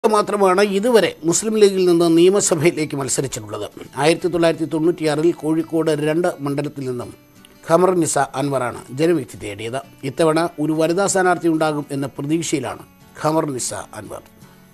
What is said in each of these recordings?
മാത്രമാണ് ഇതുവരെ മുസ്ലിം ലീഗിൽ നിന്ന് നിയമസഭയിലേക്ക് മത്സരിച്ചിട്ടുള്ളത് ആയിരത്തി തൊള്ളായിരത്തി തൊണ്ണൂറ്റിയാറിൽ കോഴിക്കോട് രണ്ട് മണ്ഡലത്തിൽ നിന്നും ഖമർ നിസ അൻവറാണ് ജനവിധി തേടിയത് ഇത്തവണ ഒരു വനിതാ സ്ഥാനാർത്ഥി ഉണ്ടാകും എന്ന പ്രതീക്ഷയിലാണ് ഖമർ നിസ അൻവർ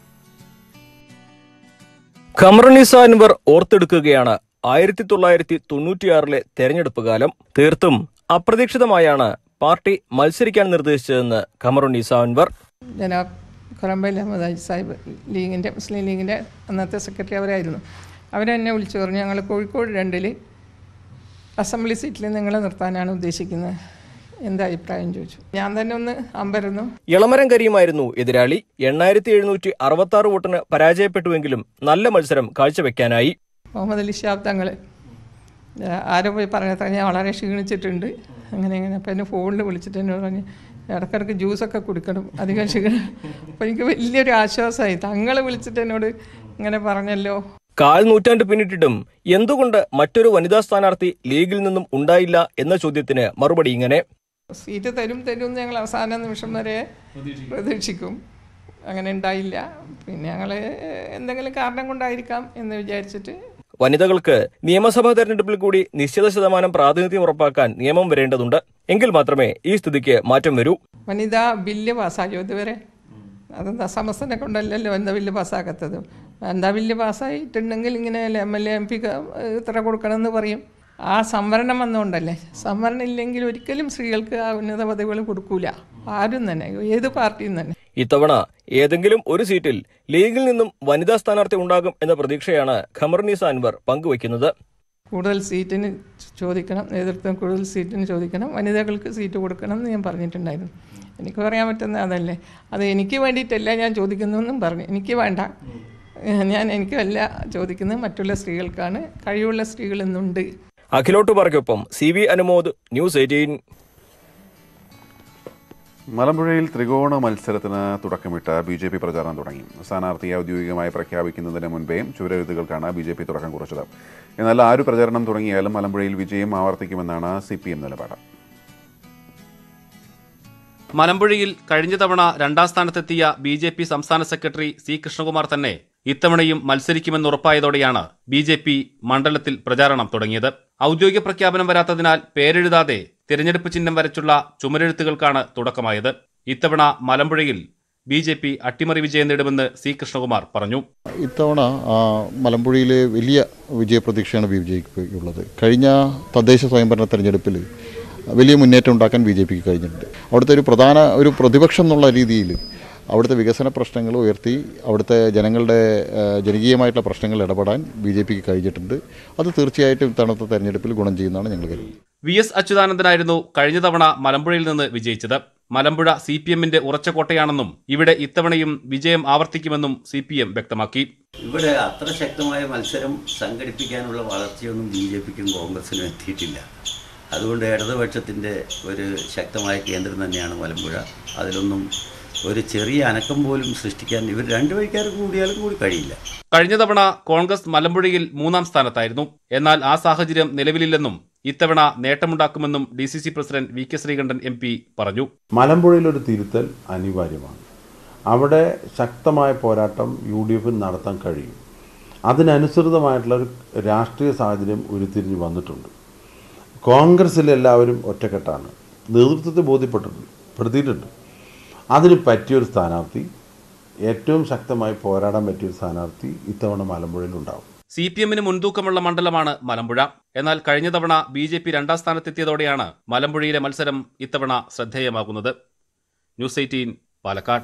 ഖമറുനിസ അൻവർ ഓർത്തെടുക്കുകയാണ് ആയിരത്തി തൊള്ളായിരത്തി തൊണ്ണൂറ്റിയാറിലെ തെരഞ്ഞെടുപ്പ് കാലം തീർത്തും അപ്രതീക്ഷിതമായാണ് പാർട്ടി മത്സരിക്കാൻ നിർദ്ദേശിച്ചതെന്ന് ഖമറുനിസ അൻവർ ജനാബ് കൊറമ്പയിൽ അഹമ്മദ് ഹാജി സാഹിബ് ലീഗിൻ്റെ മുസ്ലിം ലീഗിൻ്റെ അന്നത്തെ സെക്രട്ടറി അവരായിരുന്നു അവരെന്നെ വിളിച്ചു പറഞ്ഞു ഞങ്ങൾ കോഴിക്കോട് രണ്ടിൽ അസംബ്ലി സീറ്റിൽ നിങ്ങളെ നിർത്താനാണ് ഉദ്ദേശിക്കുന്നത് എന്താ അഭിപ്രായം ചോദിച്ചു ഞാൻ തന്നെ ഒന്ന് അമ്പരന്നു ഇളമരം കരീമായിരുന്നു എതിരാളി എണ്ണായിരത്തി എഴുന്നൂറ്റി അറുപത്തി ആറ് വോട്ടിന് പരാജയപ്പെട്ടുവെങ്കിലും നല്ല മത്സരം കാഴ്ചവെക്കാനായി മുഹമ്മദ് അലി ഷാബ് തങ്ങൾ ആരോ പോയി പറഞ്ഞത്ര ഞാൻ വളരെ ക്ഷീണിച്ചിട്ടുണ്ട് അങ്ങനെ ഇങ്ങനെ അപ്പം എന്നെ ഫോണിൽ വിളിച്ചിട്ട് എന്നോട് പറഞ്ഞ് ഇടയ്ക്കിടയ്ക്ക് ജ്യൂസൊക്കെ കുടിക്കണം അധികം ക്ഷീണം അപ്പം എനിക്ക് വലിയൊരു ആശ്വാസമായി തങ്ങൾ വിളിച്ചിട്ട് എന്നോട് ഇങ്ങനെ പറഞ്ഞല്ലോ കാൽ നൂറ്റാണ്ട് പിന്നിട്ടിട്ടും എന്തുകൊണ്ട് മറ്റൊരു വനിതാ സ്ഥാനാർത്ഥി ലീഗിൽ നിന്നും ഉണ്ടായില്ല എന്ന ചോദ്യത്തിന് മറുപടി ഇങ്ങനെ സീറ്റ് തരും തരും എന്ന് ഞങ്ങൾ അവസാന നിമിഷം വരെ പ്രതീക്ഷിക്കും അങ്ങനെ ഉണ്ടായില്ല പിന്നെ ഞങ്ങൾ എന്തെങ്കിലും കാരണം കൊണ്ടായിരിക്കാം എന്ന് വിചാരിച്ചിട്ട് വനിതകൾക്ക് നിയമസഭാ തെരഞ്ഞെടുപ്പിൽ കൂടി നിശ്ചിത ശതമാനം പ്രാതിനിധ്യം ഉറപ്പാക്കാൻ നിയമം വരേണ്ടതുണ്ട് എങ്കിൽ മാത്രമേ ഈ സ്ഥിതിക്ക് മാറ്റം വരൂ വനിതാ ബില്ല് പാസ്സായോ ഇതുവരെ അതെന്താ സമസ്തനെ കൊണ്ടല്ലല്ലോ വനിതാ ബില്ല് പാസ്സാക്കാത്തത് വനിതാ ബില്ല് പാസ്സായിട്ടുണ്ടെങ്കിൽ ഇങ്ങനെ എം എൽ എ എം പിക്ക് ഇത്ര കൊടുക്കണമെന്ന് പറയും ആ സംവരണം വന്നുകൊണ്ടല്ലേ സംവരണം ഇല്ലെങ്കിൽ ഒരിക്കലും സ്ത്രീകൾക്ക് ആ ഉന്നത പദവികൾ കൊടുക്കൂല ആരും തന്നെ ഏത് പാർട്ടിയും തന്നെ ഇത്തവണ ഏതെങ്കിലും ഒരു സീറ്റിൽ ലീഗിൽ നിന്നും വനിതാ സ്ഥാനാർത്ഥി ഉണ്ടാകും എന്ന പ്രതീക്ഷയാണ് ഖമർനീസ അൻവർ പങ്കുവയ്ക്കുന്നത് കൂടുതൽ സീറ്റിന് ചോദിക്കണം നേതൃത്വം കൂടുതൽ സീറ്റിന് ചോദിക്കണം വനിതകൾക്ക് സീറ്റ് കൊടുക്കണം എന്ന് ഞാൻ പറഞ്ഞിട്ടുണ്ടായിരുന്നു എനിക്ക് പറയാൻ പറ്റുന്ന അതല്ലേ അത് എനിക്ക് വേണ്ടിയിട്ടല്ല ഞാൻ ചോദിക്കുന്നതെന്നും പറഞ്ഞു എനിക്ക് വേണ്ട ഞാൻ എനിക്കല്ല ചോദിക്കുന്നത് മറ്റുള്ള സ്ത്രീകൾക്കാണ് കഴിവുള്ള സ്ത്രീകൾ ഇന്നുണ്ട് അഖിലോട്ട് പാർക്കൊപ്പം C V Anumod news eighteen മലമ്പുഴയിൽ ത്രികോണ മത്സരത്തിന് തുടക്കമിട്ട് ബി ജെ പി പ്രചാരണം തുടങ്ങി സ്ഥാനാർത്ഥിയെ ഔദ്യോഗികമായി പ്രഖ്യാപിക്കുന്നതിന് മുൻപേ ചുവരെഴുത്തുകൾക്കാണ് ബി ജെ പി തുടക്കം കുറിച്ചത് എന്നാൽ ആരു പ്രചാരണം തുടങ്ങിയാലും മലമ്പുഴയിൽ വിജയം ആവർത്തിക്കുമെന്നാണ് സി പി എം നിലപാട് മലമ്പുഴയിൽ കഴിഞ്ഞ തവണ രണ്ടാം സ്ഥാനത്തെത്തിയ ബി ജെ പി സംസ്ഥാന സെക്രട്ടറി സി കൃഷ്ണകുമാർ തന്നെ ഇത്തവണയും മത്സരിക്കുമെന്ന് ഉറപ്പായതോടെയാണ് ബി ജെ പി മണ്ഡലത്തിൽ പ്രചാരണം തുടങ്ങിയത് ഔദ്യോഗിക പ്രഖ്യാപനം വരാത്തതിനാൽ പേരെഴുതാതെ തിരഞ്ഞെടുപ്പ് ചിഹ്നം വരച്ചുള്ള ചുമരെഴുത്തുകൾക്കാണ് തുടക്കമായത് ഇത്തവണ മലമ്പുഴയിൽ ബി ജെ പി അട്ടിമറി വിജയം നേടുമെന്ന് സി കൃഷ്ണകുമാർ പറഞ്ഞു ഇത്തവണ ആ, മലമ്പുഴയിലെ വലിയ വിജയപ്രതീക്ഷയാണ് ബി ജെ പിക്കുള്ളത് കഴിഞ്ഞ തദ്ദേശ സ്വയംഭരണ തെരഞ്ഞെടുപ്പിൽ വലിയ മുന്നേറ്റം ഉണ്ടാക്കാൻ ബി ജെ പിക്ക് കഴിഞ്ഞിട്ടുണ്ട് അവിടുത്തെ ഒരു പ്രധാന ഒരു പ്രതിപക്ഷം എന്നുള്ള രീതിയിൽ അവിടുത്തെ വികസന പ്രശ്നങ്ങൾ ഉയർത്തി അവിടുത്തെ ജനങ്ങളുടെ ആ, ജനകീയമായിട്ടുള്ള പ്രശ്നങ്ങൾ ഇടപെടാൻ ബി ജെ പിക്ക് കഴിഞ്ഞിട്ടുണ്ട് അത് തീർച്ചയായിട്ടും ഇത്തവണത്തെ തെരഞ്ഞെടുപ്പിൽ ഗുണം ചെയ്യുന്നതാണ് ഞങ്ങൾ കരുതുന്നത് വി എസ് അച്യുതാനന്ദനായിരുന്നു കഴിഞ്ഞ തവണ മലമ്പുഴയിൽ നിന്ന് വിജയിച്ചത് മലമ്പുഴ സി പി എമ്മിന്റെ ഉറച്ച കോട്ടയാണെന്നും ഇവിടെ ഇത്തവണയും വിജയം ആവർത്തിക്കുമെന്നും സി പി എം വ്യക്തമാക്കി ഇവിടെ അത്ര ശക്തമായ മത്സരം സംഘടിപ്പിക്കാനുള്ള വളർച്ചയൊന്നും ബി ജെ പിക്കും കോൺഗ്രസിനും എത്തിയിട്ടില്ല അതുകൊണ്ട് ഇടതുപക്ഷത്തിൻ്റെ ഒരു ശക്തമായ കേന്ദ്രം തന്നെയാണ് മലമ്പുഴ അതിലൊന്നും ഒരു ചെറിയ അനക്കം പോലും സൃഷ്ടിക്കാൻ ഇവർ രണ്ടു വഴിക്കാർ കൂടിയാലും കൂടി കഴിയില്ല കഴിഞ്ഞ തവണ കോൺഗ്രസ് മലമ്പുഴയിൽ മൂന്നാം സ്ഥാനത്തായിരുന്നു എന്നാൽ ആ സാഹചര്യം നിലവിലില്ലെന്നും ഇത്തവണ നേട്ടമുണ്ടാക്കുമെന്നും D C C president V K Sreekandan M P പറഞ്ഞു മലമ്പുഴയിലൊരു തിരുത്തൽ അനിവാര്യമാണ് അവിടെ ശക്തമായ പോരാട്ടം യു ഡി എഫിന് നടത്താൻ കഴിയും അതിനനുസൃതമായിട്ടുള്ള ഒരു രാഷ്ട്രീയ സാഹചര്യം ഉരുത്തിരിഞ്ഞ് വന്നിട്ടുണ്ട് കോൺഗ്രസ്സിൽ എല്ലാവരും ഒറ്റക്കെട്ടാണ് നേതൃത്വത്തെ ബോധ്യപ്പെട്ടിട്ടുണ്ട് പെടുത്തിയിട്ടുണ്ട് അതിന് പറ്റിയൊരു സ്ഥാനാർത്ഥി ഏറ്റവും ശക്തമായി പോരാടാൻ പറ്റിയൊരു സ്ഥാനാർത്ഥി ഇത്തവണ മലമ്പുഴയിൽ ഉണ്ടാവും സി പി എമ്മിന് മുൻതൂക്കമുള്ള മണ്ഡലമാണ് മലമ്പുഴ എന്നാൽ കഴിഞ്ഞ തവണ ബി ജെ പി രണ്ടാം സ്ഥാനത്തെത്തിയതോടെയാണ് മലമ്പുഴയിലെ മത്സരം ഇത്തവണ ശ്രദ്ധേയമാകുന്നത് ന്യൂസ് എയ്റ്റീൻ പാലക്കാട്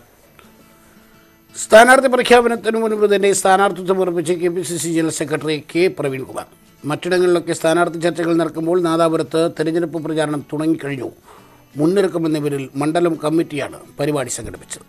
സ്ഥാനാർത്ഥി പ്രഖ്യാപനത്തിന് മുൻപ് തന്നെ സ്ഥാനാർത്ഥിത്വം ഉറപ്പിച്ച് K P C C general secretary K Praveenkumar മറ്റിടങ്ങളിലൊക്കെ സ്ഥാനാർത്ഥി ചർച്ചകൾ നടക്കുമ്പോൾ നാദാപുരത്ത് തെരഞ്ഞെടുപ്പ് പ്രചാരണം തുടങ്ങിക്കഴിഞ്ഞു മുന്നൊരുക്കം എന്ന പേരിൽ മണ്ഡലം കമ്മിറ്റിയാണ് പരിപാടി സംഘടിപ്പിച്ചത്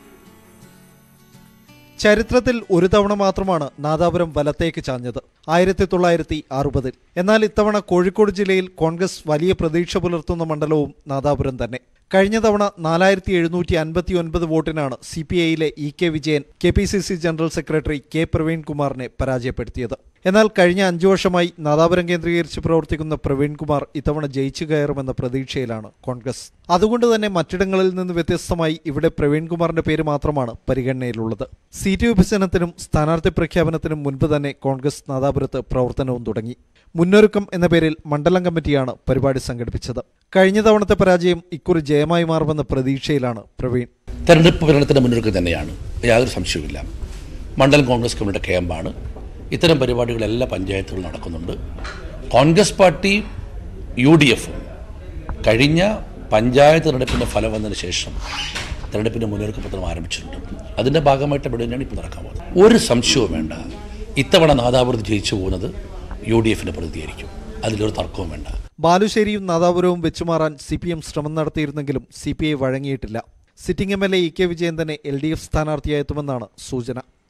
ചരിത്രത്തിൽ ഒരു തവണ മാത്രമാണ് നാദാപുരം വലത്തേക്ക് ചാഞ്ഞത് ആയിരത്തി തൊള്ളായിരത്തി അറുപതിൽ എന്നാൽ ഇത്തവണ കോഴിക്കോട് ജില്ലയിൽ കോൺഗ്രസ് വലിയ പ്രതീക്ഷ പുലർത്തുന്ന മണ്ഡലവും നാദാപുരം തന്നെ കഴിഞ്ഞ തവണ നാലായിരത്തി എഴുന്നൂറ്റി അൻപത്തി ഒൻപത് വോട്ടിനാണ് സി പി ഐയിലെ E K Vijayan K P C C general secretary K പ്രവീൺകുമാറിനെ പരാജയപ്പെടുത്തിയത് എന്നാൽ കഴിഞ്ഞ അഞ്ചു വർഷമായി നാദാപുരം കേന്ദ്രീകരിച്ച് പ്രവർത്തിക്കുന്ന പ്രവീൺകുമാർ ഇത്തവണ ജയിച്ചു കയറുമെന്ന പ്രതീക്ഷയിലാണ് കോൺഗ്രസ് അതുകൊണ്ട് തന്നെ മറ്റിടങ്ങളിൽ നിന്ന് വ്യത്യസ്തമായി ഇവിടെ പ്രവീൺകുമാറിന്റെ പേര് മാത്രമാണ് പരിഗണനയിലുള്ളത് സീറ്റ് വിഭജനത്തിനും സ്ഥാനാർത്ഥി പ്രഖ്യാപനത്തിനും മുൻപ് തന്നെ കോൺഗ്രസ് നാദാപുരത്ത് പ്രവർത്തനവും തുടങ്ങി മുന്നൊരുക്കം എന്ന പേരിൽ മണ്ഡലം കമ്മിറ്റിയാണ് പരിപാടി സംഘടിപ്പിച്ചത് കഴിഞ്ഞ തവണത്തെ പരാജയം ഇക്കുറി ജയമായി മാറുമെന്ന പ്രതീക്ഷയിലാണ് പ്രവീൺ തെരഞ്ഞെടുപ്പ് ഭരണത്തിൻ്റെ മുന്നൊരുക്കം തന്നെയാണ് യാതൊരു സംശയവുമില്ല മണ്ഡലം കോൺഗ്രസ് കമ്മിറ്റിയുടെ ക്യാമ്പാണ് ഇത്തരം പരിപാടികൾ എല്ലാ പഞ്ചായത്തുകളിലും നടക്കുന്നുണ്ട് കോൺഗ്രസ് പാർട്ടി യു ഡി എഫും കഴിഞ്ഞ പഞ്ചായത്ത് തെരഞ്ഞെടുപ്പിൻ്റെ ഫലം വന്നതിന് ശേഷം തെരഞ്ഞെടുപ്പിൻ്റെ മുന്നൊരുക്ക പത്രം ആരംഭിച്ചിട്ടുണ്ട് അതിൻ്റെ ഭാഗമായിട്ട് ഇവിടെ തന്നെയാണ് ഇപ്പോൾ നടക്കാൻ പോകുന്നത് ഒരു സംശയവും വേണ്ട ഇത്തവണ നാദാപുരത്ത് ജയിച്ചു പോകുന്നത് യു ഡി എഫിൻ്റെ പ്രതിയായിരിക്കും അതിലൊരു തർക്കവും വേണ്ട ബാലുശ്ശേരിയും നാദാപുരവും വെച്ചുമാറാൻ സി പി എം ശ്രമം നടത്തിയിരുന്നെങ്കിലും സി പി ഐ വഴങ്ങിയിട്ടില്ല sitting M L A E K Vijayan തന്നെ എൽ ഡി എഫ് സ്ഥാനാർത്ഥിയായെത്തുമെന്നാണ് സൂചന